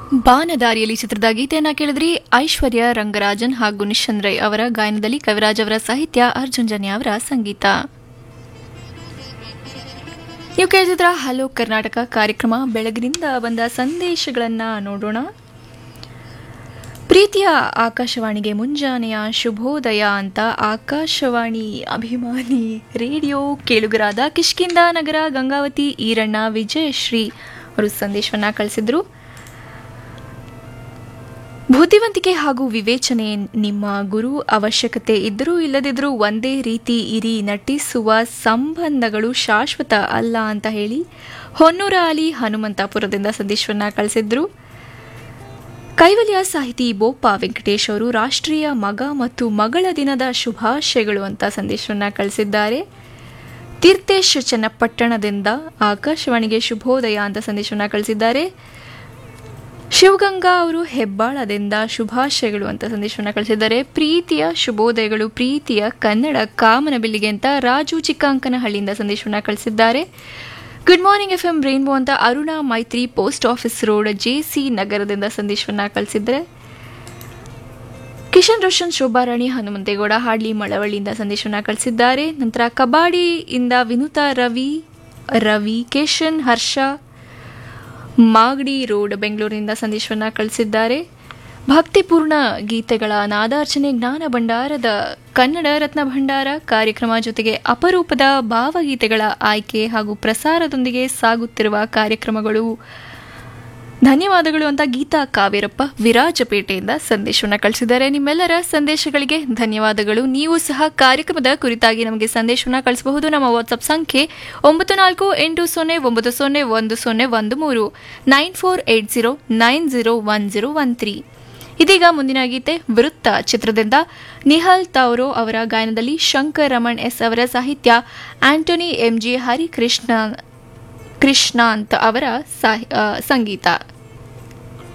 ಬಾನದಾರಿಯಲ್ಲಿ ಚಿತ್ರದ ಗೀತೆಯನ್ನ ಕೇಳಿದ್ರಿ ಐಶ್ವರ್ಯ ರಂಗರಾಜನ್ ಹಾಗೂ ನಿಶನ್ ರೈ ಅವರ ಗಾಯನದಲ್ಲಿ ಕವಿರಾಜ್ ಅವರ ಸಾಹಿತ್ಯ ಅರ್ಜುನ್ ಜನ್ಯ ಅವರ ಸಂಗೀತ ನೀವು ಕೇಳಿದ್ರ ಹಲೋ ಕರ್ನಾಟಕ ಕಾರ್ಯಕ್ರಮ ಬೆಳಗಿನಿಂದ ಬಂದ ಸಂದೇಶಗಳನ್ನ ನೋಡೋಣ ಪ್ರೀತಿಯ ಆಕಾಶವಾಣಿಗೆ ಮುಂಜಾನೆಯ ಶುಭೋದಯ ಅಂತ ಆಕಾಶವಾಣಿ ಅಭಿಮಾನಿ ರೇಡಿಯೋ ಕೇಳುಗರಾದ ಕಿಷ್ಕಿಂದ ನಗರ ಗಂಗಾವತಿ ಈರಣ್ಣ ವಿಜಯಶ್ರೀ ಅವರು ಸಂದೇಶವನ್ನ ಕಳಿಸಿದ್ರು ಬುದ್ಧಿವಂತಿಕೆ ಹಾಗೂ ವಿವೇಚನೆ ನಿಮ್ಮ ಗುರು ಅವಶ್ಯಕತೆ ಇದ್ದರೂ ಇಲ್ಲದಿದ್ರೂ ಒಂದೇ ರೀತಿ ಇರಿ ನಟಿಸುವ ಸಂಬಂಧಗಳು ಶಾಶ್ವತ ಅಲ್ಲ ಅಂತ ಹೇಳಿ ಹೊನ್ನೂರ ಅಲಿ ಹನುಮಂತಾಪುರದಿಂದ ಸಂದೇಶವನ್ನ ಕಳಿಸಿದ್ರು ಕೈವಲ್ಯ ಸಾಹಿತಿ ಬೋಪ ವೆಂಕಟೇಶ್ ಅವರು ರಾಷ್ಟ್ರೀಯ ಮಗ ಮತ್ತು ಮಗಳ ದಿನದ ಶುಭಾಶಯಗಳು ಅಂತ ಸಂದೇಶವನ್ನ ಕಳಿಸಿದ್ದಾರೆ ತೀರ್ಥೇಶ್ ಚನ್ನಪಟ್ಟಣದಿಂದ ಆಕಾಶವಾಣಿಗೆ ಶುಭೋದಯ ಅಂತ ಸಂದೇಶವನ್ನ ಕಳಿಸಿದ್ದಾರೆ ಶಿವಗಂಗಾ ಅವರು ಹೆಬ್ಬಾಳದಿಂದ ಶುಭಾಶಯಗಳು ಅಂತ ಸಂದೇಶವನ್ನ ಕಳಿಸಿದ್ದಾರೆ ಪ್ರೀತಿಯ ಶುಭೋದಯಗಳು ಪ್ರೀತಿಯ ಕನ್ನಡ ಕಾಮನಬಿಲ್ಲಿಗೆ ಅಂತ ರಾಜು ಚಿಕ್ಕಂಕನಹಳ್ಳಿಯಿಂದ ಸಂದೇಶವನ್ನ ಕಳಿಸಿದ್ದಾರೆ good morning F M rainbow ಅಂತ ಅರುಣಾ ಮೈತ್ರಿ ಪೋಸ್ಟ್ ಆಫೀಸ್ ರೋಡ್ ಜೆಸಿ ನಗರದಿಂದ ಸಂದೇಶವನ್ನ ಕಳಿಸಿದ್ದಾರೆ ಕಿಶನ್ ರೋಷನ್ ಶೋಭಾರಾಣಿ ಹನುಮಂತೇಗೌಡ ಹಾಡ್ಲಿ ಮಳವಳ್ಳಿಯಿಂದ ಸಂದೇಶವನ್ನ ಕಳಿಸಿದ್ದಾರೆ ನಂತರ ಕಬಾಡಿಯಿಂದ ವಿನುತಾ ರವಿ ರವಿ ಕೇಶನ್ ಹರ್ಷ ಮಾಗಡಿ ರೋಡ್ ಬೆಂಗಳೂರಿನಿಂದ ಸಂದೇಶವನ್ನ ಕಳಿಸಿದ್ದಾರೆ ಭಕ್ತಿಪೂರ್ಣ ಗೀತೆಗಳ ನಾದಾರ್ಚನೆ ಜ್ಞಾನ ಭಂಡಾರದ ಕನ್ನಡ ರತ್ನ ಭಂಡಾರ ಕಾರ್ಯಕ್ರಮ ಜೊತೆಗೆ ಅಪರೂಪದ ಭಾವಗೀತೆಗಳ ಆಯ್ಕೆ ಹಾಗೂ ಪ್ರಸಾರದೊಂದಿಗೆ ಸಾಗುತ್ತಿರುವ ಕಾರ್ಯಕ್ರಮಗಳು ಧನ್ಯವಾದಗಳು ಅಂತ ಗೀತಾ ಕಾವೇರಪ್ಪ ವಿರಾಜಪೇಟೆಯಿಂದ ಸಂದೇಶವನ್ನು ಕಳಿಸಿದ್ದಾರೆ ನಿಮ್ಮೆಲ್ಲರ ಸಂದೇಶಗಳಿಗೆ ಧನ್ಯವಾದಗಳು ನೀವು ಸಹ ಕಾರ್ಯಕ್ರಮದ ಕುರಿತಾಗಿ ನಮಗೆ ಸಂದೇಶವನ್ನು ಕಳಿಸಬಹುದು ನಮ್ಮ ವಾಟ್ಸ್ಆಪ್ ಸಂಖ್ಯೆ ಒಂಬತ್ತು ನಾಲ್ಕು ಎಂಟು ಸೊನ್ನೆ ಒಂಬತ್ತು ಸೊನ್ನೆ ಒಂದು ಸೊನ್ನೆ ಒಂದು ಮೂರು nine four eight zero nine zero one zero one three ಇದೀಗ ಮುಂದಿನ ಗೀತೆ ವೃತ್ತ ಚಿತ್ರದಿಂದ ನಿಹಾಲ್ ತಾವ್ರೋ ಅವರ ಗಾಯನದಲ್ಲಿ ಶಂಕರ್ ರಮಣ್ ಎಸ್ ಅವರ ಸಾಹಿತ್ಯ ಆಂಟೋನಿ ಎಂಜಿ ಹರಿಕೃಷ್ಣ ಕೃಷ್ಣಾಂತ್ ಅವರ ಸಾಹಿ- ಆ, ಸಂಗೀತ